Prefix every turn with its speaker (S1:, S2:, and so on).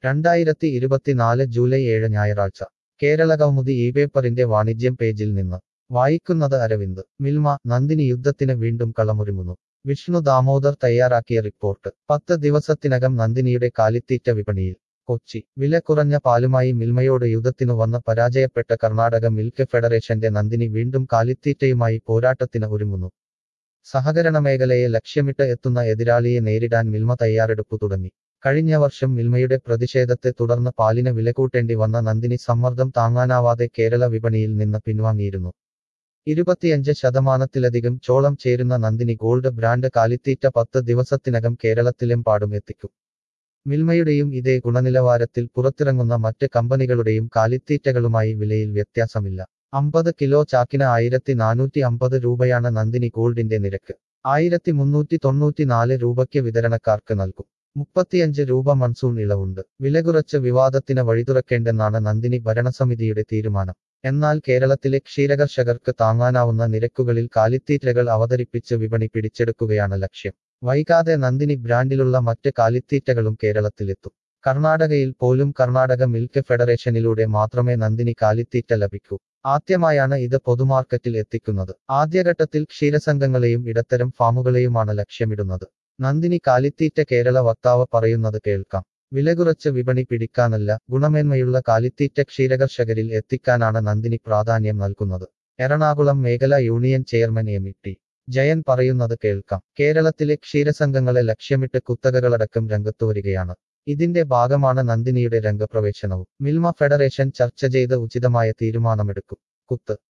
S1: രണ്ടായിരത്തി ഇരുപത്തിനാല് ജൂലൈ ഏഴ് ഞായറാഴ്ച കേരള കൗമുദി ഈ പേപ്പറിന്റെ വാണിജ്യം പേജിൽ നിന്ന് വായിക്കുന്നത് അരവിന്ദ് മിൽമ നന്ദിനി യുദ്ധത്തിന് വീണ്ടും കളമൊരുങ്ങുന്നു വിഷ്ണു ദാമോദർ തയ്യാറാക്കിയ റിപ്പോർട്ട് പത്ത് ദിവസത്തിനകം നന്ദിനിയുടെ കാലിത്തീറ്റ വിപണിയിൽ കൊച്ചി വില കുറഞ്ഞ പാലുമായി മിൽമയോട് യുദ്ധത്തിനു വന്ന് പരാജയപ്പെട്ട കർണാടക മിൽക്ക് ഫെഡറേഷന്റെ നന്ദിനി വീണ്ടും കാലിത്തീറ്റയുമായി പോരാട്ടത്തിന് ഒരുങ്ങുന്നു സഹകരണ മേഖലയെ ലക്ഷ്യമിട്ട് എത്തുന്ന എതിരാളിയെ നേരിടാൻ മിൽമ തയ്യാറെടുപ്പു തുടങ്ങി കഴിഞ്ഞ വർഷം മിൽമയുടെ പ്രതിഷേധത്തെ തുടർന്ന് പാലിന് വില കൂട്ടേണ്ടി വന്ന നന്ദിനി സമ്മർദ്ദം താങ്ങാനാവാതെ കേരള വിപണിയിൽ നിന്ന് പിൻവാങ്ങിയിരുന്നു ഇരുപത്തിയഞ്ച് ശതമാനത്തിലധികം ചോളം ചേരുന്ന നന്ദിനി ഗോൾഡ് ബ്രാൻഡ് കാലിത്തീറ്റ പത്ത് ദിവസത്തിനകം കേരളത്തിലെമ്പാടും എത്തിക്കും മിൽമയുടെയും ഇതേ ഗുണനിലവാരത്തിൽ പുറത്തിറങ്ങുന്ന മറ്റ് കമ്പനികളുടെയും കാലിത്തീറ്റകളുമായി വിലയിൽ വ്യത്യാസമില്ല അമ്പത് കിലോ ചാക്കിന് ആയിരത്തി നാനൂറ്റി അമ്പത് രൂപയാണ് നന്ദിനി ഗോൾഡിന്റെ നിരക്ക് ആയിരത്തി മുന്നൂറ്റി തൊണ്ണൂറ്റിനാല് രൂപയ്ക്ക് വിതരണക്കാർക്ക് നൽകും മുപ്പത്തിയഞ്ച് രൂപ മൺസൂൺ ഇളവുണ്ട് വില കുറച്ച് വിവാദത്തിന് വഴിതുറക്കേണ്ടെന്നാണ് നന്ദിനി ഭരണസമിതിയുടെ തീരുമാനം എന്നാൽ കേരളത്തിലെ ക്ഷീരകർഷകർക്ക് താങ്ങാനാവുന്ന നിരക്കുകളിൽ കാലിത്തീറ്റകൾ അവതരിപ്പിച്ച് വിപണി പിടിച്ചെടുക്കുകയാണ് ലക്ഷ്യം വൈകാതെ നന്ദിനി ബ്രാൻഡിലുള്ള മറ്റ് കാലിത്തീറ്റകളും കേരളത്തിലെത്തും കർണാടകയിൽ പോലും കർണാടക മിൽക്ക് ഫെഡറേഷനിലൂടെ മാത്രമേ നന്ദിനി കാലിത്തീറ്റ ലഭിക്കൂ ആദ്യമായാണ് ഇത് പൊതുമാർക്കറ്റിൽ എത്തിക്കുന്നത് ആദ്യഘട്ടത്തിൽ ക്ഷീരസംഘങ്ങളെയും ഇടത്തരം ഫാമുകളെയുമാണ് ലക്ഷ്യമിടുന്നത് നന്ദിനി കാലിത്തീറ്റ കേരള വക്താവ് പറയുന്നത് കേൾക്കാം വില കുറച്ച് വിപണി പിടിക്കാനല്ല ഗുണമേന്മയുള്ള കാലിത്തീറ്റ ക്ഷീരകർഷകരിൽ എത്തിക്കാനാണ് നന്ദിനി പ്രാധാന്യം നൽകുന്നത് എറണാകുളം മേഖല union chairman M T Jayan പറയുന്നത് കേൾക്കാം കേരളത്തിലെ ക്ഷീരസംഘങ്ങളെ ലക്ഷ്യമിട്ട് കുത്തകകളടക്കം രംഗത്തു വരികയാണ് ഇതിന്റെ ഭാഗമാണ് നന്ദിനിയുടെ രംഗപ്രവേശനവും മിൽമ ഫെഡറേഷൻ ചർച്ച ചെയ്ത് ഉചിതമായ തീരുമാനമെടുക്കും കുത്ത്